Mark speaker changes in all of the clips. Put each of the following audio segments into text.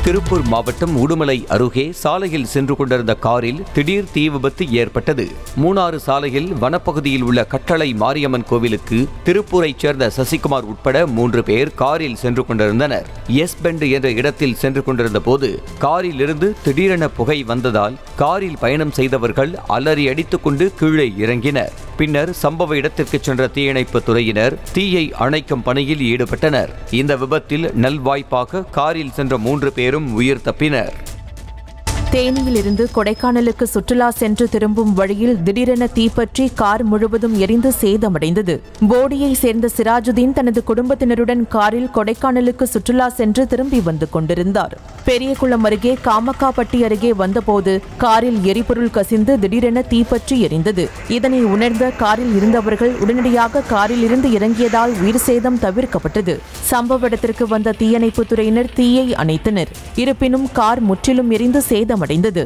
Speaker 1: திருப்பூர் மாவட்டம் உடுமலை அருகே சாலையில் சென்று கொண்டிருந்த காரில் திடீர் தீ விபத்து ஏற்பட்டது மூணாறு சாலையில் வனப்பகுதியில் உள்ள கட்டளை மாரியம்மன் கோவிலுக்கு திருப்பூரைச் சேர்ந்த சசிகுமார் உட்பட மூன்று பேர் காரில் சென்று கொண்டிருந்தனர் எஸ் பெண்ட் என்ற இடத்தில் சென்று கொண்டிருந்த போது காரில் இருந்து திடீரென புகை வந்ததால் காரில் பயணம் செய்தவர்கள் அலறி அடித்துக்கொண்டு கீழே இறங்கினர் பின்னர் சம்பவ இடத்திற்கு சென்ற தீயணைப்பு துறையினர் தீயை அணைக்கும் பணியில் ஈடுபட்டனர் இந்த விபத்தில் நல்வாய்ப்பாக காரில் சென்ற மூன்று பேரும் உயிர் தப்பினர்
Speaker 2: தேனியிலிருந்து கொடைக்கானலுக்கு சுற்றுலா சென்று திரும்பும் வழியில் திடீரென தீப்பற்றி கார் முழுவதும் எரிந்து சேதமடைந்தது போடியை சேர்ந்த சிராஜுதீன் தனது குடும்பத்தினருடன் காரில் கொடைக்கானலுக்கு சுற்றுலா சென்று திரும்பி வந்து கொண்டிருந்தார் பெரியகுளம் அருகே காமக்காப்பட்டி அருகே வந்தபோது காரில் எரிபொருள் கசிந்து திடீரென தீப்பற்றி எரிந்தது இதனை உணர்ந்த காரில் இருந்தவர்கள் உடனடியாக காரில் இருந்து இறங்கியதால் உயிர் சேதம் தவிர்க்கப்பட்டது சம்பவ இடத்திற்கு வந்த தீயணைப்புத் துறையினர் தீயை அணைத்தனர் இருப்பினும் கார் முற்றிலும் எரிந்து சேதமடைந்தது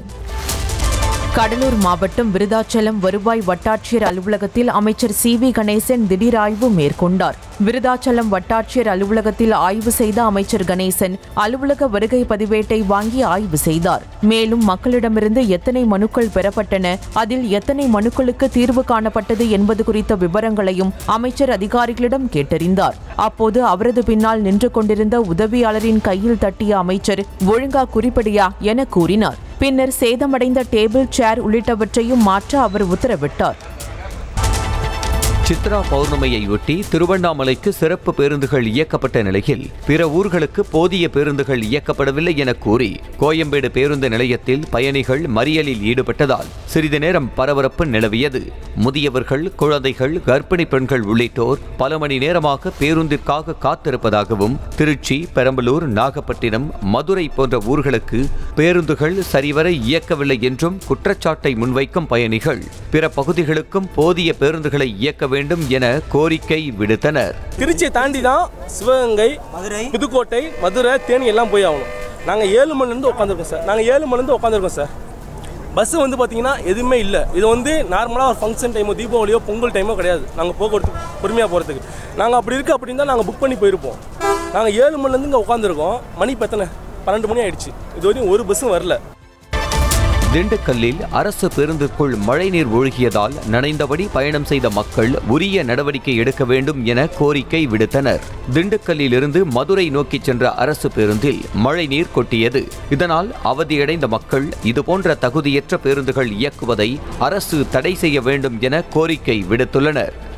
Speaker 2: கடலூர் மாவட்டம் விருதாச்சலம் வருவாய் வட்டாட்சியர் அலுவலகத்தில் அமைச்சர் சி வி கணேசன் திடீர் ஆய்வு மேற்கொண்டார் விருதாச்சலம் வட்டாட்சியர் அலுவலகத்தில் ஆய்வு செய்த அமைச்சர் கணேசன் அலுவலக வருகை பதிவேட்டை வாங்கி ஆய்வு செய்தார் மேலும் மக்களிடமிருந்து எத்தனை மனுக்கள் பெறப்பட்டன அதில் எத்தனை மனுக்களுக்கு தீர்வு காணப்பட்டது என்பது குறித்த விவரங்களையும் அமைச்சர் அதிகாரிகளிடம் கேட்டறிந்தார் அப்போது அவரது பின்னால் நின்று கொண்டிருந்த உதவியாளரின் கையில் தட்டிய அமைச்சர் ஒழுங்கா குறிப்பிடியா என கூறினார் பின்னர் சேதமடைந்த டேபிள் சேர் உள்ளிட்டவற்றையும் மாற்ற அவர் உத்தரவிட்டார்
Speaker 1: சித்ரா பௌர்ணமியையொட்டி திருவண்ணாமலைக்கு சிறப்பு பேருந்துகள் இயக்கப்பட்ட நிலையில் பிற ஊர்களுக்கு போதிய பேருந்துகள் இயக்கப்படவில்லை என கூறி கோயம்பேடு பேருந்து நிலையத்தில் பயணிகள் மறியலில் ஈடுபட்டதால் சிறிது நேரம் பரபரப்பு நிலவியது முதியவர்கள் குழந்தைகள் கர்ப்பிணி பெண்கள் உள்ளிட்டோர் பல மணி நேரமாக பேருந்திற்காக காத்திருப்பதாகவும் திருச்சி பெரம்பலூர் நாகப்பட்டினம் மதுரை போன்ற ஊர்களுக்கு பேருந்துகள் சரிவர இயக்கவில்லை என்றும் குற்றச்சாட்டை முன்வைக்கும் பயணிகள் பிற பகுதிகளுக்கும் போதிய பேருந்துகளை இயக்க வேண்டும் என கோரிக்கை விடுத்தனர்
Speaker 3: திருச்சியை தாண்டி தான் சிவகங்கை புதுக்கோட்டை மதுரை தேனி எல்லாம் போய் ஆகணும் நாங்கள் ஏழு மணிலேருந்து உட்காந்துருக்கோம் சார் நாங்கள் ஏழு மணிலேருந்து உட்காந்துருக்கோம் சார் பஸ் வந்து பார்த்தீங்கன்னா எதுவுமே இல்லை இது வந்து நார்மலாக ஒரு ஃபங்க்ஷன் டைமோ தீபாவளியோ பொங்கல் டைமோ கிடையாது நாங்கள் போக்குவரத்து பொறுமையாக போகிறதுக்கு நாங்கள் அப்படி இருக்கு அப்படின்னு தான் நாங்கள் புக் பண்ணி போயிருப்போம் நாங்கள் ஏழு மணிலேருந்து இங்கே உட்காந்துருக்கோம் மணி இப்போ எத்தனை பன்னெண்டு மணி ஆயிடுச்சு இது வரையும் ஒரு பஸ்ஸும் வரல
Speaker 1: திண்டுக்கல்லில் அரசு பேருந்திற்குள் மழைநீர் ஒழுகியதால் நனைந்தபடி பயணம் செய்த மக்கள் உரிய நடவடிக்கை எடுக்க வேண்டும் என கோரிக்கை விடுத்தனர் திண்டுக்கல்லில் இருந்து மதுரை நோக்கி சென்ற அரசு பேருந்தில் மழைநீர் கொட்டியது இதனால் அவதியடைந்த மக்கள் இதுபோன்ற தகுதியற்ற பேருந்துகள் இயக்குவதை அரசு தடை செய்ய வேண்டும் என கோரிக்கை விடுத்துள்ளனர்